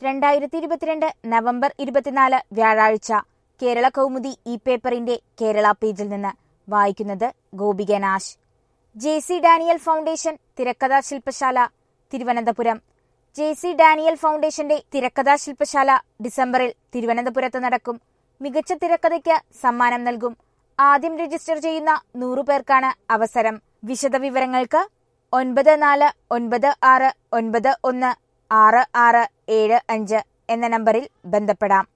രണ്ടായിരത്തി ഇരുപത്തിരണ്ട് നവംബർ ഇരുപത്തിനാല് വ്യാഴാഴ്ച കേരള കൗമുദി ഈ പേപ്പറിന്റെ കേരള പേജിൽ നിന്ന് വായിക്കുന്നത് ഗോപിക നാശ് ജെ സി ഡാനിയൽ ഫൗണ്ടേഷൻ തിരക്കഥാ ശില്പശാല തിരുവനന്തപുരം ജെ സി ഡാനിയൽ ഫൗണ്ടേഷന്റെ തിരക്കഥാ ശില്പശാല ഡിസംബറിൽ തിരുവനന്തപുരത്ത് നടക്കും മികച്ച തിരക്കഥയ്ക്ക് സമ്മാനം നൽകും ആദ്യം രജിസ്റ്റർ ചെയ്യുന്ന നൂറു പേർക്കാണ് അവസരം വിശദവിവരങ്ങൾക്ക് ഒൻപത് നാല് ഒൻപത് ആറ് ഒൻപത് ഒന്ന് ആറ് ആറ് ഏഴ് അഞ്ച് എന്ന നമ്പറിൽ ബന്ധപ്പെടാം